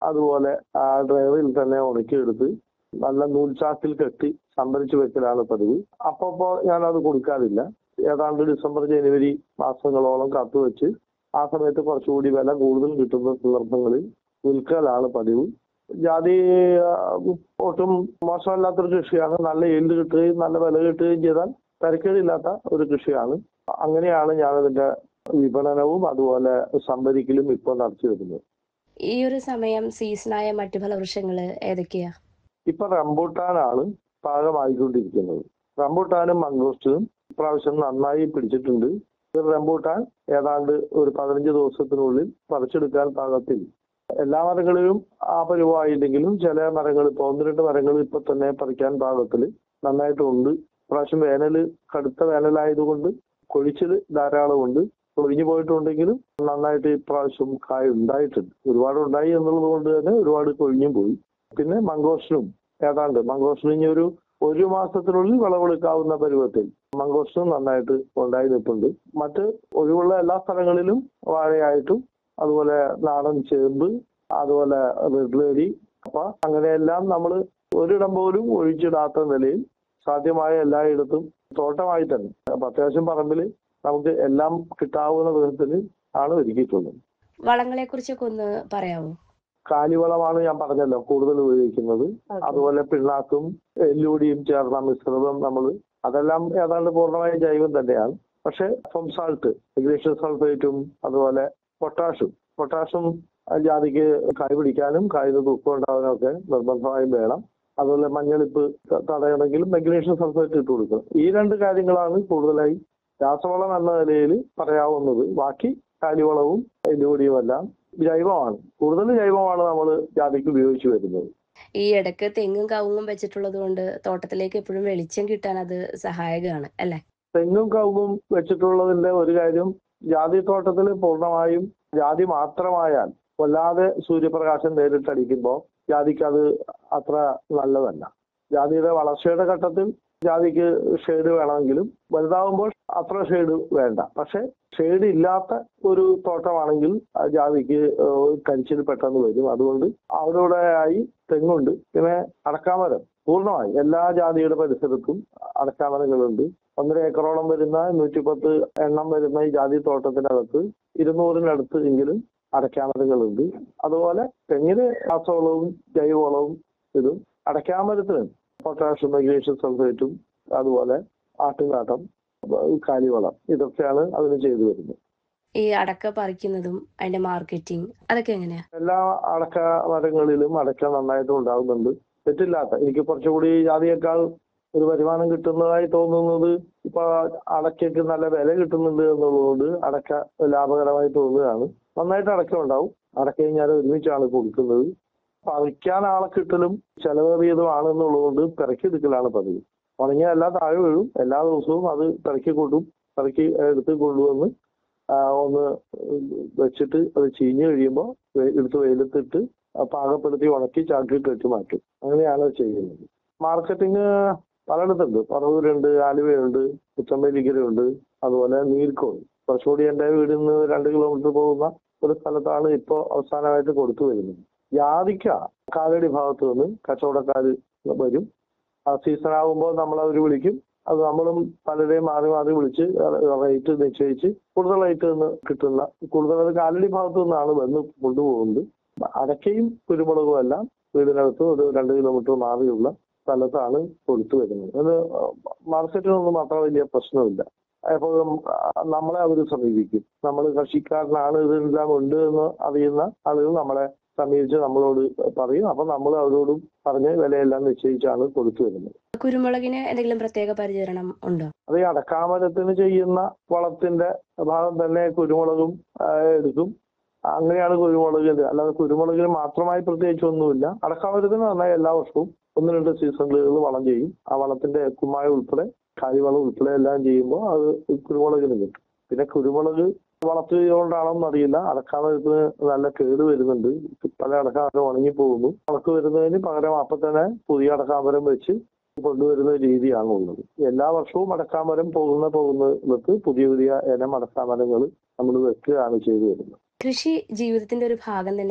അതുപോലെ ആ ഡ്രൈവറിൽ തന്നെ ഉണക്കിയെടുത്ത് നല്ല നൂൽച്ചാക്കിൽ കെട്ടി സംഭരിച്ചു വെക്കലാണ് പതിവ് അപ്പപ്പോ ഞാൻ അത് കൊടുക്കാറില്ല ഏതാണ്ട് ഡിസംബർ ജനുവരി മാസങ്ങളോളം കാത്തുവെച്ച് ആ സമയത്ത് കുറച്ചുകൂടി വില കൂടുതൽ കിട്ടുന്ന സന്ദർഭങ്ങളിൽ വിൽക്കലാണ് പതിവ് ജാതി ആ, ഒട്ടും മോശമല്ലാത്തൊരു കൃഷിയാണ് നല്ല ഈൽഡ് കിട്ടുകയും നല്ല വില കിട്ടുകയും ചെയ്താൽ തരക്കേടില്ലാത്ത ഒരു കൃഷിയാണ് അങ്ങനെയാണ് ഞാനതിന്റെ വിപണനവും അതുപോലെ സംഭരിക്കലും ഇപ്പോൾ നടത്തി വരുന്നത് ഈ ഒരു സമയം സീസണായ മറ്റു ഫലവൃക്ഷങ്ങള് ഏതൊക്കെയാ ഇപ്പൊ റംബൂട്ടാനാണ് പാകമായിക്കൊണ്ടിരിക്കുന്നത് റംബൂട്ടാനും മംഗോസ്റ്റും ഇപ്രാവശ്യം നന്നായി പിടിച്ചിട്ടുണ്ട് ഇത് റംബൂട്ടാൻ ഏതാണ്ട് ഒരു പതിനഞ്ച് ദിവസത്തിനുള്ളിൽ പറിച്ചെടുക്കാൻ പാകത്തിൽ എല്ലാ മരങ്ങളിലും ആ പരുവായില്ലെങ്കിലും ചില മരങ്ങൾ ഇപ്പൊ ഒന്ന് രണ്ട് മരങ്ങൾ ഇപ്പൊ തന്നെ പറിക്കാൻ പാകത്തിൽ നന്നായിട്ടുണ്ട് ഇപ്രാവശ്യം വേനൽ കടുത്ത വേനലായതുകൊണ്ട് കൊഴിച്ചിൽ ധാരാളമുണ്ട് കൊഴിഞ്ഞു പോയിട്ടുണ്ടെങ്കിലും നന്നായിട്ട് ഇപ്രാവശ്യം കായ ഉണ്ടായിട്ടുണ്ട് ഒരുപാട് ഉണ്ടായി എന്നുള്ളത് കൊണ്ട് തന്നെ ഒരുപാട് കൊഴിഞ്ഞും പോയി പിന്നെ മംഗോസ്റ്റിനും ഏതാണ്ട് മംഗോസ്റ്റിന് ഇനി ഒരു ഒരു മാസത്തിനുള്ളിൽ വിളവെടുക്കാവുന്ന പരുവത്തിൽ മംഗോസ്റ്റിനും നന്നായിട്ട് ഉണ്ടായി നിൽപ്പുണ്ട് മറ്റ് ഒഴിവുള്ള എല്ലാ സ്ഥലങ്ങളിലും വാഴയായിട്ടും അതുപോലെ നാടൻ ചേമ്പ് അതുപോലെ റെഡ് ലേഡി അപ്പൊ അങ്ങനെയെല്ലാം നമ്മൾ ഒരിടം പോലും ഒഴിച്ചിടാത്ത നിലയിൽ സാധ്യമായ എല്ലായിടത്തും തോട്ടമായി തന്നെ അപ്പൊ അത്യാവശ്യം പറമ്പിൽ നമുക്ക് എല്ലാം കിട്ടാവുന്ന വിധത്തിൽ ആണ് ഒരുക്കിയിട്ടുള്ളത് വളങ്ങളെ കുറിച്ചൊക്കെ ഒന്ന് പറയാമോ കാലിവളമാണ് ഞാൻ പറഞ്ഞല്ലോ കൂടുതൽ ഉപയോഗിക്കുന്നത് അതുപോലെ പിണ്ണാക്കും എല്ലുപൊടിയും ചേർന്ന മിശ്രിതം നമ്മൾ അതെല്ലാം ഏതാണ്ട് പൂർണ്ണമായും ജൈവം തന്നെയാണ് പക്ഷെ ഫോം സാൾട്ട് ഇംഗ്ലീഷ് സൾഫേറ്റും അതുപോലെ പൊട്ടാഷും പൊട്ടാഷും ജാതിക്ക് കായ് പിടിക്കാനും കായിന് തൂക്കം ഉണ്ടാവാനും ഒക്കെ നിർബന്ധമായും വേണം അതുപോലെ മഞ്ഞളിപ്പ് ത- തടയണമെങ്കിലും മഗ്നീഷ്യം സൾഫേറ്റ് ഇട്ട് കൊടുക്കണം ഈ രണ്ട് കാര്യങ്ങളാണ് കൂടുതലായി രാസവളം എന്ന നിലയിൽ പറയാവുന്നത് ബാക്കി കാലിവളവും എല്ലുപൊടിയും എല്ലാം ജൈവമാണ് കൂടുതൽ ജൈവമാണ് നമ്മൾ ജാതിക്ക് ഉപയോഗിച്ചു വരുന്നത് ഈ ഇടയ്ക്ക് തെങ്ങും കവുങ്ങും വെച്ചിട്ടുള്ളത് കൊണ്ട് തോട്ടത്തിലേക്ക് എപ്പോഴും വെളിച്ചം കിട്ടാൻ അത് സഹായകമാണ് അല്ലെ തെങ്ങും കവുങ്ങും വെച്ചിട്ടുള്ളതിന്റെ ഒരു കാര്യം ജാതി തോട്ടത്തിൽ പൂർണ്ണമായും ജാതി മാത്രമായാൽ വല്ലാതെ സൂര്യപ്രകാശം നേരിട്ടടിക്കുമ്പോൾ ജാതിക്ക് അത് അത്ര നല്ലതല്ല ജാതിയുടെ വളർച്ചയുടെ ഘട്ടത്തിൽ ജാതിക്ക് ഷെയ്ഡ് വേണമെങ്കിലും വലുതാവുമ്പോൾ അത്ര ഷെയ്ഡ് വേണ്ട പക്ഷെ ഷെയ്ഡ് ഇല്ലാത്ത ഒരു തോട്ടമാണെങ്കിൽ ആ ജാതിക്ക് ഏഹ് കരിച്ചിൽ പെട്ടെന്ന് വരും അതുകൊണ്ട് അവിടെ ആയി തെങ്ങുണ്ട് പിന്നെ അടക്കാമരം പൂർണ്ണമായി എല്ലാ ജാതിയുടെ പരിസരത്തും അടക്കാമരങ്ങളുണ്ട് ഒന്നര ഏക്കറോളം വരുന്ന നൂറ്റിപ്പത്ത് എണ്ണം വരുന്ന ഈ ജാതി തോട്ടത്തിനകത്ത് ഇരുന്നൂറിനടുത്ത് എങ്കിലും അടയ്ക്കാമരങ്ങളുണ്ട് അതുപോലെ തെങ്ങിന് രാസവളവും ജൈവവളവും ഇതും അടയ്ക്കാമരത്തിന് പൊട്ടാഷ്യം മഗ്നീഷ്യം സൾഫേറ്റും അതുപോലെ ആട്ടുംകാട്ടം കാലിവളം ഇതൊക്കെയാണ് അതിന് ചെയ്തു വരുന്നത് ഈ അടക്ക പറിക്കുന്നതും അതിന്റെ മാർക്കറ്റിംഗ് അതൊക്കെ എങ്ങനെയാ എല്ലാ അടക്ക മരങ്ങളിലും അടക്ക നന്നായിട്ട് ഉണ്ടാകുന്നുണ്ട് തെറ്റില്ലാത്ത എനിക്ക് കുറച്ചുകൂടി ജാതിയേക്കാൾ ഒരു വരുമാനം കിട്ടുന്നതായി തോന്നുന്നത് ഇപ്പൊ അടക്കയ്ക്ക് നല്ല വില കിട്ടുന്നുണ്ട് എന്നുള്ളതുകൊണ്ട് അടക്ക ലാഭകരമായി തോന്നുകയാണ് നന്നായിട്ട് അടക്ക ഉണ്ടാവും അടക്കയും ഞാൻ ഒരുമിച്ചാണ് കൊടുക്കുന്നത് പറിക്കാൻ ആളെ കിട്ടലും ചെലവേറിയതുമാണെന്നുള്ളതുകൊണ്ട് പിറക്കിയെടുക്കലാണ് പതിവ് ഉണങ്ങിയ എല്ലാ താഴെ വീഴും എല്ലാ ദിവസവും അത് പിറക്കി കൊണ്ടും പിറക്കി എടുത്ത് കൊണ്ടുവന്ന് ആ, ഒന്ന് വെച്ചിട്ട് അത് ചീഞ്ഞ് കഴിയുമ്പോൾ എടുത്ത് വെയിലത്തിട്ട് ആ പാകപ്പെടുത്തി ഉണക്കി ചാക്കിൽ കെട്ടി മാറ്റും അങ്ങനെയാണ് അത് ചെയ്യുന്നത് മാർക്കറ്റിംഗ് പലയിടത്തുണ്ട് പറവൂരുണ്ട് ആലുവയുണ്ട് പുത്തമ്പേലിക്കരയുണ്ട് അതുപോലെ നീർക്കോട് കുറച്ചുകൂടി എൻ്റെ വീടിൽ നിന്ന് രണ്ട് കിലോമീറ്റർ പോകുന്ന ഒരു സ്ഥലത്താണ് ഇപ്പോൾ അവസാനമായിട്ട് കൊടുത്തു വരുന്നത് ജാതിക്ക കാലടി ഭാഗത്ത് നിന്ന് കച്ചവടക്കാർ വരും ആ സീസൺ ആകുമ്പോൾ നമ്മൾ അവർ വിളിക്കും അത് നമ്മളും പലരെയും മാറി മാറി വിളിച്ച് റേറ്റ് നിശ്ചയിച്ച് കൂടുതൽ റേറ്റ് നിന്ന് കിട്ടുന്ന കൂടുതൽ അത് കാലടി ഭാഗത്തു നിന്നാണ് വന്ന് കൊണ്ടുപോകുന്നത് അടക്കയും കുരുമുളകും എല്ലാം വീടിനകത്ത് ഒരു രണ്ട് കിലോമീറ്റർ മാറിയുള്ള സ്ഥലത്താണ് കൊടുത്തു വരുന്നത് അത് മാർക്കറ്റിനൊന്നും അത്ര വലിയ പ്രശ്നമില്ല എപ്പോഴും നമ്മളെ അവർ സമീപിക്കും നമ്മൾ കൃഷിക്കാരനാണ് ഇതെല്ലാം ഉണ്ട് എന്ന് അറിയുന്ന ആളുകൾ നമ്മളെ സമീപിച്ച് നമ്മളോട് പറയും അപ്പൊ നമ്മൾ അവരോടും പറഞ്ഞ് വിലയെല്ലാം നിശ്ചയിച്ചാണ് കൊടുത്തു വരുന്നത് കുരുമുളകിന് എന്തെങ്കിലും പ്രത്യേക പരിചരണം ഉണ്ടോ അത് ഈ അടക്കാമരത്തിന് ചെയ്യുന്ന വളത്തിന്റെ ഭാഗം തന്നെ കുരുമുളകും ആ, എടുക്കും അങ്ങനെയാണ് കുരുമുളകിന് അല്ലാതെ കുരുമുളകിന് മാത്രമായി പ്രത്യേകിച്ച് ഒന്നുമില്ല അടക്കാമരത്തിന് നന്നായി എല്ലാ വർഷവും ഒന്ന് രണ്ട് സീസണുകളിൽ വളം ചെയ്യും ആ വളത്തിന്റെ കുമ്മായ ഉൾപ്പെടെ കാലിവളം ഉൾപ്പെടെ എല്ലാം ചെയ്യുമ്പോൾ അത് കുരുമുളകിന് കിട്ടും പിന്നെ കുരുമുളക് വളർത്തിയതുകൊണ്ടാണോന്ന് അറിയില്ല അടക്കാമരത്തിന് നല്ല കേട് വരുന്നുണ്ട് പല അടക്കാമരം ഉണങ്ങി പോകുന്നു ഉണക്ക് വരുന്നതിന് പകരം അപ്പൊ തന്നെ പുതിയ അടക്കാമരം വെച്ച് കൊണ്ടുവരുന്ന രീതിയാണ് ഉള്ളത് എല്ലാ വർഷവും അടക്കാമരം പോകുന്ന പോകുന്നിടത്ത് പുതിയ പുതിയ ഇനം അടക്കാമരങ്ങൾ നമ്മൾ വെക്കുകയാണ് ചെയ്തു വരുന്നത് കൃഷി ജീവിതത്തിന്റെ ഒരു ഭാഗം തന്നെയാണ്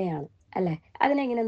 അല്ലേ? അതിനെങ്ങനെ